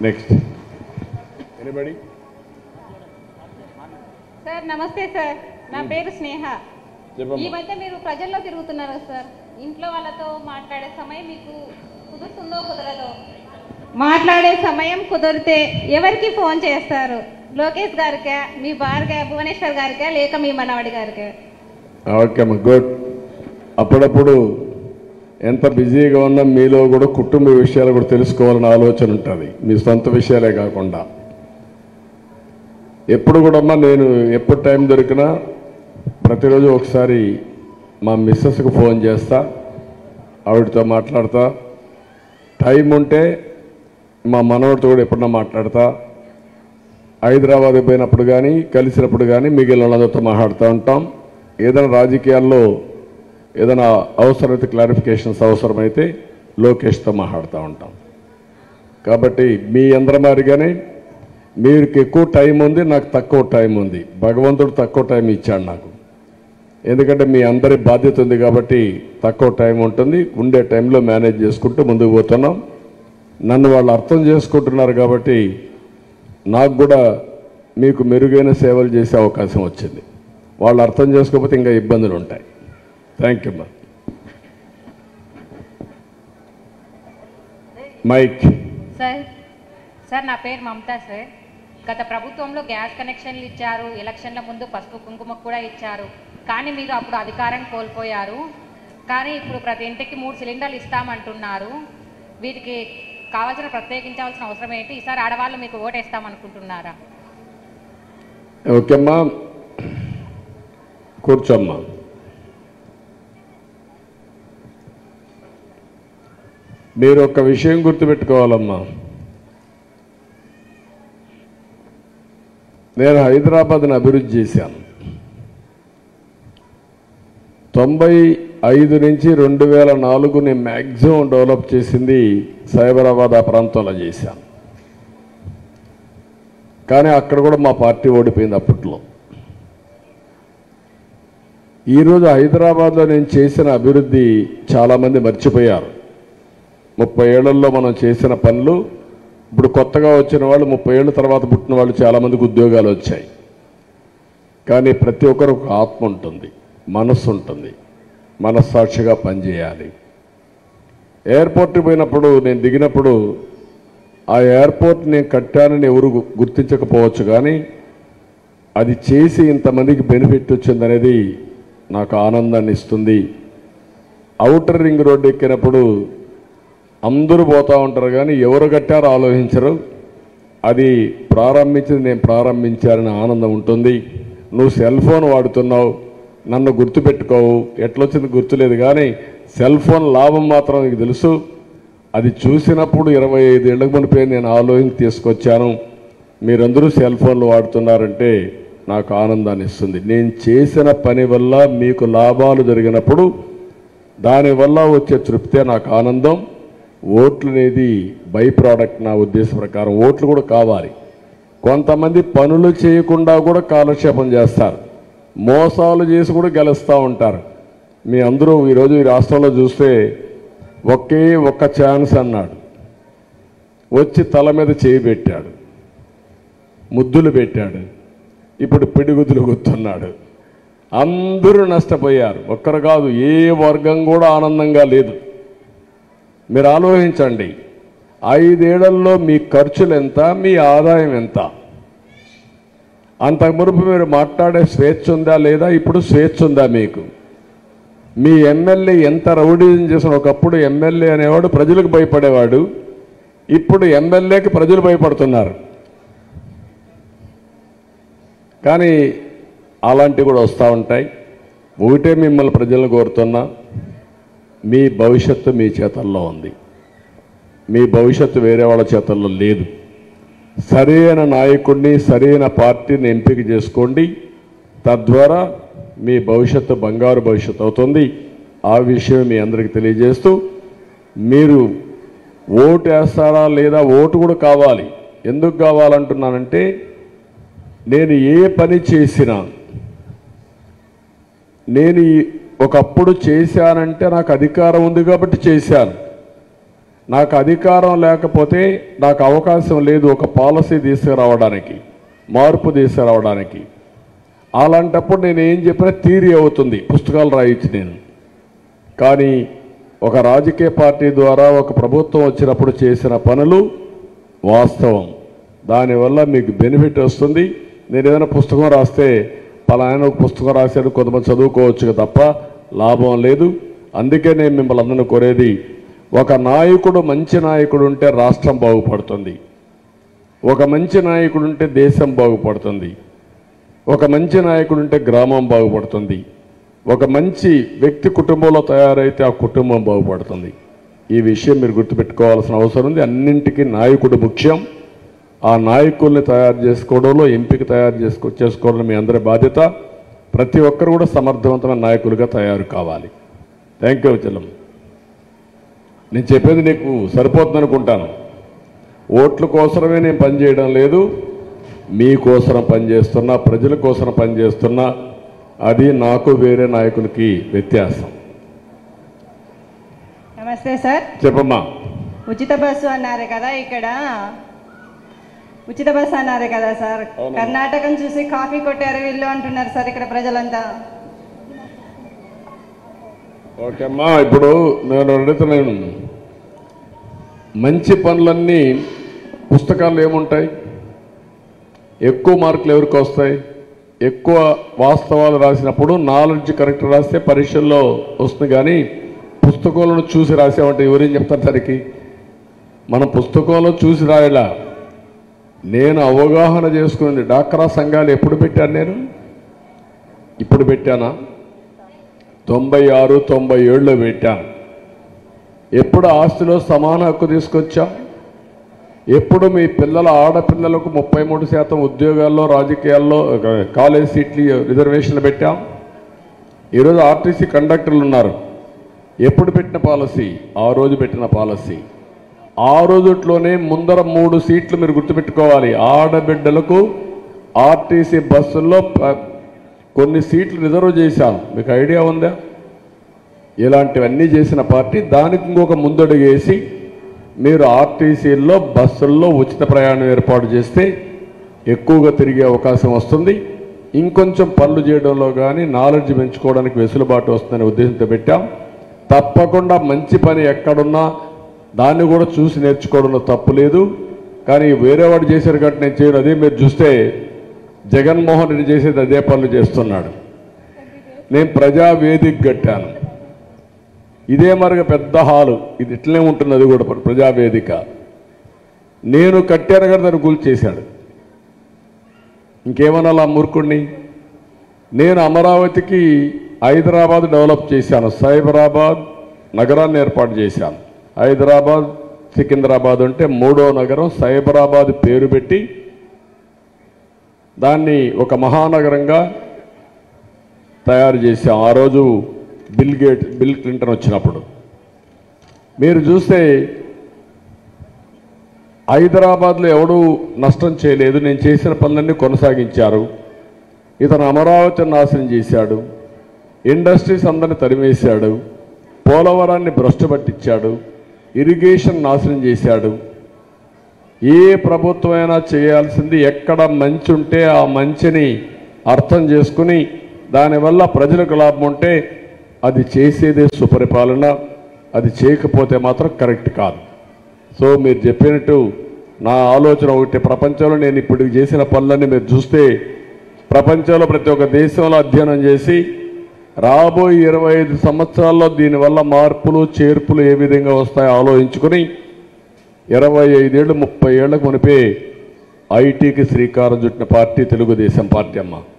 Next anybody sir నమస్తే sir నా పేరు స్నేహ ఈ చెప్పమ్మా మధ్య మీరు ప్రజల్లో తిరుగుతున్నారు సార్ ఇంట్లో వాళ్ళతో మాట్లాడే సమయం మీకు కుదురుతుందో కుదరదో మాట్లాడే సమయం కుదిరితే ఎవరికి ఫోన్ చేస్తారు లోకేష్ గారికా మీ భార్గా భువనేశ్వర్ గారికా లేక మీ మనవడి గారికా ఓకే అమ్మా గుడ్ అప్పుడప్పుడు ఎంత బిజీగా ఉన్నా మీలో కూడా కుటుంబ విషయాలు కూడా తెలుసుకోవాలని ఆలోచన ఉంటుంది మీ సొంత విషయాలే కాకుండా ఎప్పుడు కూడా అమ్మా నేను ఎప్పుడు టైం దొరికినా ప్రతిరోజు ఒకసారి మా మిస్సెస్కి ఫోన్ చేస్తా ఆవిడతో మాట్లాడతా టైం ఉంటే మా మనవడితో కూడా ఎప్పుడన్నా మాట్లాడతా హైదరాబాద్ పోయినప్పుడు కానీ కలిసినప్పుడు కానీ మిగిలిన వాళ్ళతో మాట్లాడుతూ ఉంటాం ఏదైనా రాజకీయాల్లో ఏదైనా అవసరమైతే క్లారిఫికేషన్స్ అవసరమైతే లోకేష్తో మాట్లాడుతూ ఉంటాం కాబట్టి మీ అందరి మాదిరిగానే మీకు ఎక్కువ టైం ఉంది నాకు తక్కువ టైం ఉంది భగవంతుడు తక్కువ టైం ఇచ్చాడు నాకు ఎందుకంటే మీ అందరి బాధ్యత ఉంది కాబట్టి తక్కువ టైం ఉంటుంది ఉండే టైంలో మేనేజ్ చేసుకుంటూ ముందుకు పోతున్నాం నన్ను వాళ్ళు అర్థం చేసుకుంటున్నారు కాబట్టి నాకు కూడా మీకు మెరుగైన సేవలు చేసే అవకాశం వచ్చింది వాళ్ళు అర్థం చేసుకోకపోతే ఇంకా ఇబ్బందులు ఉంటాయి థ్యాంక్ యూ మా మైక్ సార్ సార్ నా పేరు మమతా సార్ గత ప్రభుత్వంలో గ్యాస్ కనెక్షన్లు ఇచ్చారు ఎలక్షన్ల ముందు పసుపు కుంకుమ కూడా ఇచ్చారు కానీ మీరు అప్పుడు అధికారం కోల్పోయారు కానీ ఇప్పుడు ప్రతి ఇంటికి మూడు సిలిండర్లు ఇస్తామంటున్నారు వీటికి కావాల్సిన ప్రత్యేకించాల్సిన అవసరం ఏంటి ఈసారి ఆడవాళ్ళు మీకు ఓటేస్తామనుకుంటున్నారా ఓకేమ్మా కూర్చోమ్మా మీరు ఒక విషయం గుర్తుపెట్టుకోవాలమ్మా నేను హైదరాబాద్ని అభివృద్ధి చేశాను తొంభై ఐదు నుంచి రెండు వేల నాలుగు నేను మ్యాక్సిమం డెవలప్ చేసింది సైబరాబాద్ ఆ ప్రాంతంలో చేశాను కానీ అక్కడ కూడా మా పార్టీ ఓడిపోయింది అప్పట్లో ఈరోజు హైదరాబాద్లో నేను చేసిన అభివృద్ధి చాలామంది మర్చిపోయారు ముప్పై ఏళ్లలో మనం చేసిన పనులు ఇప్పుడు కొత్తగా వచ్చిన వాళ్ళు ముప్పై ఏళ్ళ తర్వాత పుట్టిన వాళ్ళు చాలామందికి ఉద్యోగాలు వచ్చాయి కానీ ప్రతి ఒక్కరు ఒక ఆత్మ ఉంటుంది మనస్సు ఉంటుంది మనస్సాక్షిగా పనిచేయాలి ఎయిర్పోర్ట్కి పోయినప్పుడు నేను దిగినప్పుడు ఆ ఎయిర్పోర్ట్ నేను కట్టానని ఎవరు గు- గుర్తించకపోవచ్చు కానీ అది చేసి ఇంతమందికి బెనిఫిట్ వచ్చిందనేది నాకు ఆనందాన్ని ఇస్తుంది అవుటర్ రింగ్ రోడ్డు ఎక్కినప్పుడు అందరూ పోతూ ఉంటారు కానీ ఎవరు కట్టారో ఆలోచించరు అది ప్రారంభించింది నేను ప్రారంభించారని ఆనందం ఉంటుంది నువ్వు సెల్ ఫోన్ వాడుతున్నావు నన్ను గుర్తుపెట్టుకోవు ఎట్లొచ్చింది గుర్తులేదు కానీ సెల్ ఫోన్ లాభం మాత్రం నీకు తెలుసు అది చూసినప్పుడు ఇరవై ఐదు ఏళ్ళకు మునిపే నేను ఆలోచించి తీసుకొచ్చాను మీరందరూ సెల్ ఫోన్లు వాడుతున్నారంటే నాకు ఆనందాన్ని ఇస్తుంది నేను చేసిన పని వల్ల మీకు లాభాలు జరిగినప్పుడు దానివల్ల వచ్చే తృప్తే నాకు ఆనందం ఓట్లు అనేది బై ప్రోడక్ట్ నా ఉద్దేశ ప్రకారం ఓట్లు కూడా కావాలి కొంతమంది పనులు చేయకుండా కూడా కాలక్షేపం చేస్తారు మోసాలు చేసి కూడా గెలుస్తూ ఉంటారు మీ అందరూ ఈరోజు ఈ రాష్ట్రంలో చూస్తే ఒకే ఒక్క ఛాన్స్ అన్నాడు వచ్చి తల మీద చేయి పెట్టాడు ముద్దులు పెట్టాడు ఇప్పుడు పిడిగుద్దులు గుర్తున్నాడు అందరూ నష్టపోయారు ఒక్కరు కాదు ఏ వర్గం కూడా ఆనందంగా లేదు మీరు ఆలోచించండి ఐదేళ్లలో మీ ఖర్చులు ఎంత మీ ఆదాయం ఎంత అంతకు మునుపు మీరు మాట్లాడే స్వేచ్ఛ ఉందా లేదా ఇప్పుడు స్వేచ్ఛ ఉందా మీకు మీ ఎమ్మెల్యే ఎంత రౌడీజం చేసిన ఒకప్పుడు ఎమ్మెల్యే అనేవాడు ప్రజలకు భయపడేవాడు ఇప్పుడు ఎమ్మెల్యేకి ప్రజలు భయపడుతున్నారు కానీ అలాంటివి కూడా వస్తూ ఉంటాయి ఒకటే మిమ్మల్ని ప్రజలను కోరుతున్నా మీ భవిష్యత్తు మీ చేతల్లో ఉంది మీ భవిష్యత్తు వేరే వాళ్ళ చేతల్లో లేదు సరైన నాయకుడిని సరైన పార్టీని ఎంపిక చేసుకోండి తద్వారా మీ భవిష్యత్తు బంగారు భవిష్యత్తు అవుతుంది ఆ విషయం మీ అందరికీ తెలియజేస్తూ మీరు ఓటు వేస్తారా లేదా ఓటు కూడా కావాలి ఎందుకు కావాలంటున్నానంటే నేను ఏ పని చేసినా నేను ఈ- ఒకప్పుడు చేశానంటే నాకు అధికారం ఉంది కాబట్టి చేశాను నాకు అధికారం లేకపోతే నాకు అవకాశం లేదు ఒక పాలసీ తీసుకురావడానికి మార్పు తీసుకురావడానికి అలాంటప్పుడు నేను ఏం చెప్పినా థీరీ అవుతుంది పుస్తకాలు రాయించి నేను కానీ ఒక రాజకీయ పార్టీ ద్వారా ఒక ప్రభుత్వం వచ్చినప్పుడు చేసిన పనులు వాస్తవం దానివల్ల మీకు బెనిఫిట్ వస్తుంది నేను ఏదైనా పుస్తకం రాస్తే పలానా ఒక పుస్తకం రాశాడు కొంతమంది చదువుకోవచ్చు తప్ప లాభం లేదు అందుకే నేను మిమ్మల్ని అందరిని కోరేది ఒక నాయకుడు మంచి నాయకుడు ఉంటే రాష్ట్రం బాగుపడుతుంది ఒక మంచి నాయకుడు ఉంటే దేశం బాగుపడుతుంది ఒక మంచి నాయకుడు ఉంటే గ్రామం బాగుపడుతుంది ఒక మంచి వ్యక్తి కుటుంబంలో తయారైతే ఆ కుటుంబం బాగుపడుతుంది ఈ విషయం మీరు గుర్తుపెట్టుకోవాల్సిన అవసరం ఉంది అన్నింటికీ నాయకుడు ముఖ్యం ఆ నాయకుల్ని తయారు చేసుకోవడంలో ఎంపిక తయారు చేసుకో చేసుకోవడం మీ అందరి బాధ్యత ప్రతి ఒక్కరు కూడా సమర్థవంతమైన నాయకులుగా తయారు కావాలి థ్యాంక్ యూ చెల్లం నేను చెప్పేది నీకు సరిపోతుంది అనుకుంటాను ఓట్ల కోసమే నేను పనిచేయడం లేదు మీకోసం పనిచేస్తున్నా ప్రజల కోసం పనిచేస్తున్నా అది నాకు వేరే నాయకునికి వ్యత్యాసం నమస్తే సార్ చెప్పమ్మా ఉచిత బస్సు అన్నారు కదా ఇక్కడ ఉచిత బస్సు అన్నారు కదా సార్ అవునమ్మా. కర్ణాటకం చూసి కాఫీ కొట్టారు వీళ్ళు అంటున్నారు సార్ ఇక్కడ ప్రజలంతా ఓకే అమ్మా ఇప్పుడు నేను అడుగుతున్నాను మంచి పనులన్నీ పుస్తకాలు ఏముంటాయి ఎక్కువ మార్కులు ఎవరికి వస్తాయి ఎక్కువ వాస్తవాలు రాసినప్పుడు నాలెడ్జ్ కరెక్ట్ రాస్తే పరీక్షల్లో వస్తుంది కానీ పుస్తకంలో చూసి రాసామంటే ఎవరేం చెప్తారు సరికి మనం పుస్తకంలో చూసి రాయలా నేను అవగాహన చేసుకున్నది డాక్రా సంఘాలు ఎప్పుడు పెట్టాను నేను ఇప్పుడు పెట్టానా తొంభై ఆరు తొంభై ఏడులో పెట్టాను ఎప్పుడు ఆస్తిలో సమాన హక్కు తీసుకొచ్చాం ఎప్పుడు మీ పిల్లల ఆడపిల్లలకు ముప్పై మూడు శాతం ఉద్యోగాల్లో రాజకీయాల్లో ఒక కాలేజ్ సీట్లు రిజర్వేషన్లు పెట్టాం ఈరోజు ఆర్టీసీ కండక్టర్లు ఉన్నారు ఎప్పుడు పెట్టిన పాలసీ ఆ రోజు పెట్టిన పాలసీ ఆ రోజుట్లోనే ముందర మూడు సీట్లు మీరు గుర్తుపెట్టుకోవాలి ఆడబిడ్డలకు ఆర్టీసీ బస్సుల్లో ప- కొన్ని సీట్లు రిజర్వ్ చేశాం మీకు ఐడియా ఉందా ఇలాంటివన్నీ చేసిన పార్టీ దానికి ఇంకొక ముందడుగేసి మీరు ఆర్టీసీల్లో బస్సుల్లో ఉచిత ప్రయాణం ఏర్పాటు చేస్తే ఎక్కువగా తిరిగే అవకాశం వస్తుంది ఇంకొంచెం పనులు చేయడంలో కానీ నాలెడ్జ్ పెంచుకోవడానికి వెసులుబాటు వస్తుందనే ఉద్దేశంతో పెట్టాం తప్పకుండా మంచి పని ఎక్కడున్నా దాన్ని కూడా చూసి నేర్చుకోవడంలో తప్పు లేదు కానీ వేరే వాడు చేశారు కాబట్టి నేను చేయను అదే మీరు చూస్తే జగన్మోహన్ రెడ్డి చేసేది అదే పనులు చేస్తున్నాడు నేను ప్రజా వేదిక కట్టాను ఇదే మరగ పెద్ద హాలు ఇది ఇట్లనే ఉంటుంది అది కూడా ప్రజావేదిక నేను కట్టాను కదా దాన్ని గుల్ చేశాడు ఇంకేమన్నా ఆ మూర్ఖుడిని నేను అమరావతికి హైదరాబాద్ డెవలప్ చేశాను సైబరాబాద్ నగరాన్ని ఏర్పాటు చేశాను హైదరాబాద్ సికింద్రాబాద్ అంటే మూడో నగరం సైబరాబాద్ పేరు పెట్టి దాన్ని ఒక మహానగరంగా తయారు చేశాం ఆ రోజు బిల్ గేట్ బిల్ క్లింటన్ వచ్చినప్పుడు మీరు చూస్తే హైదరాబాద్లో ఎవడూ నష్టం చేయలేదు నేను చేసిన పనులన్నీ కొనసాగించారు ఇతను అమరావతిని నాశనం చేశాడు ఇండస్ట్రీస్ అందరిని తరిమేశాడు పోలవరాన్ని భ్రష్టు పట్టించాడు ఇరిగేషన్ నాశనం చేశాడు ఏ ప్రభుత్వమైనా చేయాల్సింది ఎక్కడ మంచి ఉంటే ఆ మంచిని అర్థం చేసుకుని దానివల్ల ప్రజలకు లాభం ఉంటే అది చేసేదే సుపరిపాలన అది చేయకపోతే మాత్రం కరెక్ట్ కాదు సో మీరు చెప్పినట్టు నా ఆలోచన ఒకటి ప్రపంచంలో నేను ఇప్పుడు చేసిన పనులన్నీ మీరు చూస్తే ప్రపంచంలో ప్రతి ఒక్క దేశంలో అధ్యయనం చేసి రాబోయే ఇరవై ఐదు సంవత్సరాల్లో దీనివల్ల మార్పులు చేర్పులు ఏ విధంగా వస్తాయో ఆలోచించుకుని ఇరవై ఐదేళ్ళు ముప్పై ఏళ్లకు మునిపే ఐటీకి శ్రీకారం చుట్టిన పార్టీ తెలుగుదేశం పార్టీ అమ్మ